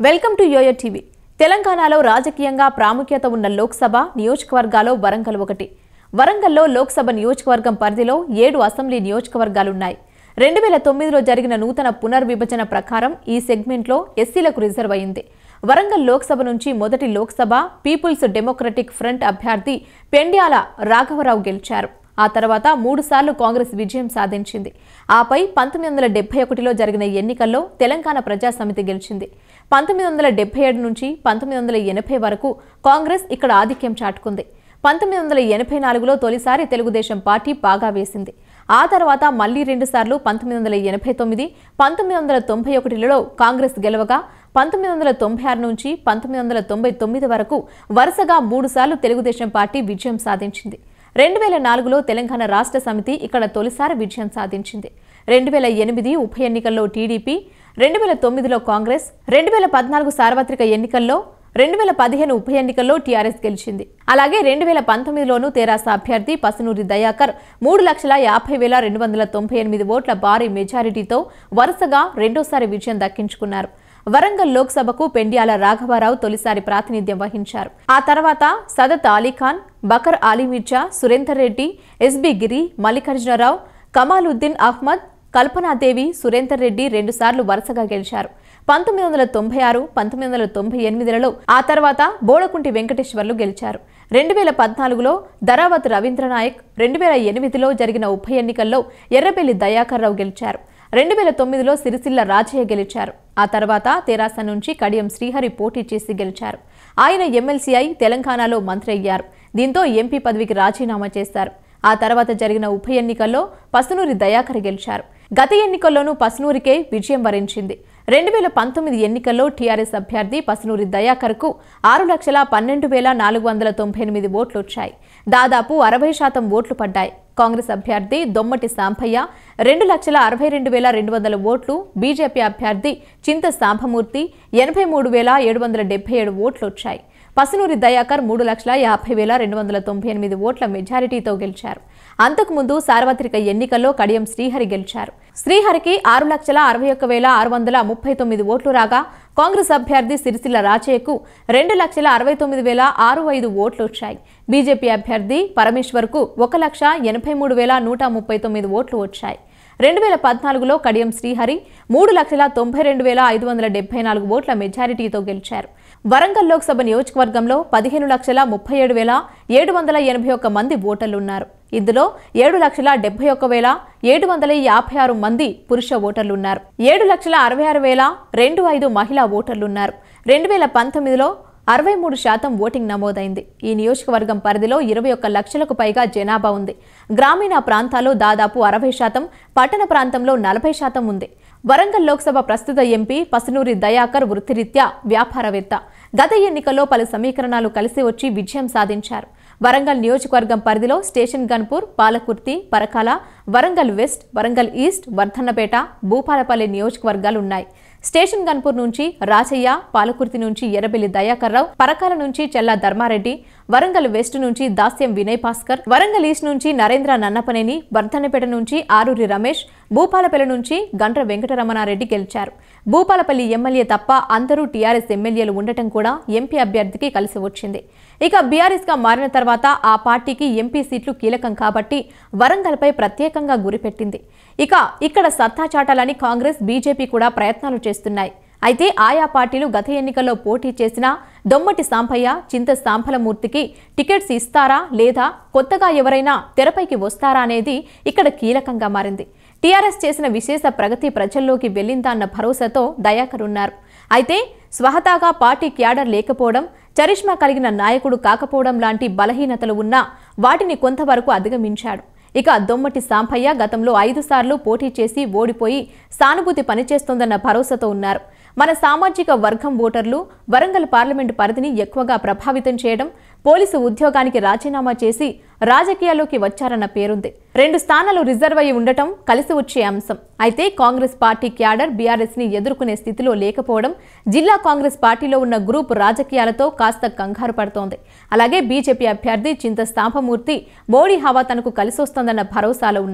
welcome to yo-yo TV తెలంగాణలో రాజకీయంగా ప్రాముఖ్యత ఉన్న లోక్సభ నియోజకవర్గాల్లో వరంగల్ ఒకటి వరంగల్లో లోక్సభ నియోజకవర్గం పరిధిలో ఏడు అసెంబ్లీ నియోజకవర్గాలున్నాయి రెండు వేల తొమ్మిదిలో జరిగిన నూతన పునర్విభజన ప్రకారం ఈ సెగ్మెంట్లో ఎస్సీలకు రిజర్వ్ అయింది వరంగల్ లోక్సభ నుంచి మొదటి లోక్సభ పీపుల్స్ డెమోక్రటిక్ ఫ్రంట్ అభ్యర్థి పెండ్యాల రాఘవరావు గెలిచారు ఆ తర్వాత మూడుసార్లు కాంగ్రెస్ విజయం సాధించింది ఆపై పంతొమ్మిది వందల డెబ్బై ఒకటిలో జరిగిన ఎన్నికల్లో తెలంగాణ ప్రజా సమితి గెలిచింది పంతొమ్మిది వందల డెబ్బై ఏడు నుంచి పంతొమ్మిది వందల ఎనభై వరకు కాంగ్రెస్ ఇక్కడ ఆధిక్యం చాటుకుంది పంతొమ్మిది వందల ఎనభై నాలుగులో తొలిసారి తెలుగుదేశం పార్టీ బాగా వేసింది ఆ తర్వాత మళ్లీ రెండుసార్లు పంతొమ్మిది వందల ఎనభై తొమ్మిది పంతొమ్మిది వందల తొంభై ఒకటిలో కాంగ్రెస్ గెలవగా పంతొమ్మిది వందల తొంభై ఆరు నుంచి పంతొమ్మిది వందల తొంభై తొమ్మిది వరకు వరుసగా మూడుసార్లు తెలుగుదేశం పార్టీ విజయం సాధించింది రెండు వేల నాలుగులో తెలంగాణ రాష్ట్ర సమితి ఇక్కడ తొలిసారి విజయం సాధించింది రెండు వేల ఎనిమిది ఉప ఎన్నికల్లో టీడీపీ రెండు వేల తొమ్మిదిలో కాంగ్రెస్ రెండు వేల పద్నాలుగు సార్వత్రిక ఎన్నికల్లో రెండు వేల పదిహేను ఉప ఎన్నికల్లో టీఆర్ఎస్ గెలిచింది అలాగే రెండు వేల పంతొమ్మిదిలోనూ తెరాస అభ్యర్థి పసునూరి దయాకర్ మూడు లక్షల యాభై వేల రెండు వందల తొంభై ఎనిమిది ఓట్ల భారీ మెజారిటీతో వరుసగా రెండోసారి విజయం దక్కించుకున్నారు వరంగల్ లోక్సభకు పెండ్యాల రాఘవారావు తొలిసారి ప్రాతినిధ్యం వహించారు ఆ తర్వాత సదత్ అలీఖాన్ బకర్ అలీ మిర్జా సురేందర్ రెడ్డి ఎస్బి గిరి మల్లికార్జునరావు కమాలుద్దీన్ అహ్మద్ కల్పనాదేవి సురేందర్ రెడ్డి రెండుసార్లు వరుసగా గెలిచారు పంతొమ్మిది వందల తొంభై ఆరు పంతొమ్మిది వందల తొంభై ఎనిమిదిలలో ఆ తర్వాత బోడకుంటి వెంకటేశ్వర్లు గెలిచారు రెండు వేల పద్నాలుగులో ధరావత్ రవీంద్రనాయక్ రెండు వేల ఎనిమిదిలో జరిగిన ఉప ఎన్నికల్లో ఎర్రబెల్లి దయాకర్ రావు గెలిచారు రెండు వేల తొమ్మిదిలో సిరిసిల్ల రాజయ్య గెలిచారు ఆ తర్వాత తెరాస నుంచి కడియం శ్రీహరి పోటీ చేసి గెలిచారు ఆయన ఎమ్మెల్సీ అయి తెలంగాణలో మంత్రి అయ్యారు దీంతో ఎంపీ పదవికి రాజీనామా చేశారు ఆ తర్వాత జరిగిన ఉప ఎన్నికల్లో పసునూరి దయాకర్ గెలిచారు గత ఎన్నికల్లోనూ పసునూరికే విజయం వరించింది రెండు వేల పంతొమ్మిది ఎన్నికల్లో టీఆర్ఎస్ అభ్యర్థి పసునూరి దయాకర్కు ఆరు లక్షల పన్నెండు వేల నాలుగు వందల తొంభై ఎనిమిది ఓట్లు వచ్చాయి దాదాపు అరవై శాతం ఓట్లు పడ్డాయి కాంగ్రెస్ అభ్యర్థి దొమ్మటి సాంభయ్య రెండు లక్షల అరవై రెండు వేల రెండు వందల ఓట్లు బీజేపీ అభ్యర్థి చింత సాంబమూర్తి ఎనభై మూడు వేల ఏడు వందల డెబ్బై ఏడు ఓట్లు వచ్చాయి పసునూరి దయాకర్ మూడు లక్షల యాభై వేల రెండు వందల తొంభై ఎనిమిది ఓట్ల మెజారిటీతో గెలిచారు అంతకుముందు సార్వత్రిక ఎన్నికల్లో కడియం శ్రీహరి గెలిచారు శ్రీహరికి ఆరు లక్షల అరవై ఒక్క వేల ఆరు వందల ముప్పై తొమ్మిది ఓట్లు రాగా కాంగ్రెస్ అభ్యర్థి సిరిసిల్ల రాజయ్యకు రెండు లక్షల అరవై తొమ్మిది వేల ఆరు ఐదు ఓట్లు వచ్చాయి బీజేపీ అభ్యర్థి పరమేశ్వర్కు ఒక లక్ష ఎనభై మూడు వేల నూట ముప్పై తొమ్మిది ఓట్లు వచ్చాయి రెండు వేల పద్నాలుగులో కడియం శ్రీహరి మూడు లక్షల తొంభై రెండు వేల ఐదు వందల డెబ్బై నాలుగు ఓట్ల మెజారిటీతో గెలిచారు వరంగల్ లోక్సభ నియోజకవర్గంలో పదిహేను లక్షల ముప్పై ఏడు వేల ఏడు వందల ఎనభై ఒక్క మంది ఓటర్లున్నారు ఇందులో ఏడు లక్షల డెబ్బై ఒక్క వేల ఏడు వందల యాభై ఆరు మంది పురుష ఓటర్లున్నారు ఏడు లక్షల అరవై ఆరు వేల రెండు ఐదు మహిళా ఓటర్లున్నారు రెండు వేల పంతొమ్మిదిలో అరవై మూడు శాతం ఓటింగ్ నమోదైంది ఈ నియోజకవర్గం పరిధిలో ఇరవై ఒక్క లక్షలకు పైగా జనాభా ఉంది గ్రామీణ ప్రాంతాల్లో దాదాపు అరవై శాతం పట్టణ ప్రాంతంలో నలభై శాతం ఉంది వరంగల్ లోక్సభ ప్రస్తుత ఎంపీ పసునూరి దయాకర్ వృత్తిరీత్యా వ్యాపారవేత్త గత ఎన్నికల్లో పలు సమీకరణాలు కలిసి వచ్చి విజయం సాధించారు వరంగల్ నియోజకవర్గం పరిధిలో station Ghanpur Palakurthi Parakala Warangal west Warangal east Wardhannapet Bhupalpally నియోజకవర్గాలు ఉన్నాయి స్టేషన్ గన్పూర్ నుంచి రాజయ్య పాలకుర్తి నుంచి ఎర్రబెల్లి దయాకర్ రావు పరకాల నుంచి చెల్లా ధర్మారెడ్డి వరంగల్ వెస్ట్ నుంచి దాస్యం వినయ్ భాస్కర్ వరంగల్ ఈస్ట్ నుంచి నరేంద్ర నన్నపనేని వర్ధన్నపేట నుంచి ఆరూరి రమేష్ భూపాలపల్లి నుంచి గండ్ర వెంకటరమణారెడ్డి గెలిచారు భూపాలపల్లి ఎమ్మెల్యే తప్ప అందరూ టీఆర్ఎస్ ఎమ్మెల్యేలు ఉండటం కూడా ఎంపీ అభ్యర్థికి కలిసి వచ్చింది ఇక బీఆర్ఎస్ గా మారిన తర్వాత ఆ పార్టీకి ఎంపీ సీట్లు కీలకం కాబట్టి వరంగల్పై ప్రత్యేకంగా గురిపెట్టింది ఇక ఇక్కడ సత్తా చాటాలని కాంగ్రెస్ బీజేపీ కూడా ప్రయత్నాలు చేస్తున్నాయి అయితే ఆయా పార్టీలు గత ఎన్నికల్లో పోటీ చేసిన దొమ్మటి సాంపయ్య చింత సాంపలమూర్తికి టికెట్స్ ఇస్తారా లేదా కొత్తగా ఎవరైనా తెరపైకి వస్తారా అనేది ఇక్కడ కీలకంగా మారింది టీఆర్ఎస్ చేసిన విశేష ప్రగతి ప్రజల్లోకి వెళ్ళిందా అన్న భరోసాతో దయాకర్ ఉన్నారు అయితే స్వహతాగా పార్టీ క్యాడర్ లేకపోవడం చరిష్మా కలిగిన నాయకుడు కాకపోవడం లాంటి బలహీనతలు ఉన్నా వాటిని కొంతవరకు అధిగమించాడు ఇక దొమ్మటి సాంపయ్య గతంలో ఐదు సార్లు పోటీ చేసి ఓడిపోయి సానుభూతి పనిచేస్తోందన్న భరోసాతో ఉన్నారు మన సామాజిక వర్గం ఓటర్లు వరంగల్ పార్లమెంటు పరిధిని ఎక్కువగా ప్రభావితం చేయడం పోలీసు ఉద్యోగానికి రాజీనామా చేసి రాజకీయాల్లోకి వచ్చారన్న పేరుంది రెండు స్థానాలు రిజర్వ్ అయి ఉండటం కలిసి వచ్చే అంశం అయితే కాంగ్రెస్ పార్టీ క్యాడర్ బీఆర్ఎస్ ని ఎదుర్కొనే స్థితిలో లేకపోవడం జిల్లా కాంగ్రెస్ పార్టీలో ఉన్న గ్రూప్ రాజకీయాలతో కాస్త కంగారు పడుతోంది అలాగే బీజేపీ అభ్యర్థి చింత స్థాపమూర్తి మోడీ హవా తనకు కలిసొస్తోందన్న భరోసాలో ఉన్నారు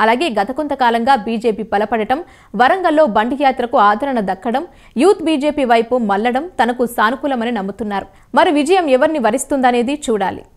అలాగే గత కొంతకాలంగా బీజేపీ బలపడటం వరంగల్లో బండి యాత్రకు ఆదరణ దక్కడం యూత్ బీజేపీ వైపు మళ్లడం తనకు సానుకూలమని నమ్ముతున్నారు మరి విజయం ఎవరిని వరిస్తుందనేది చూడాలి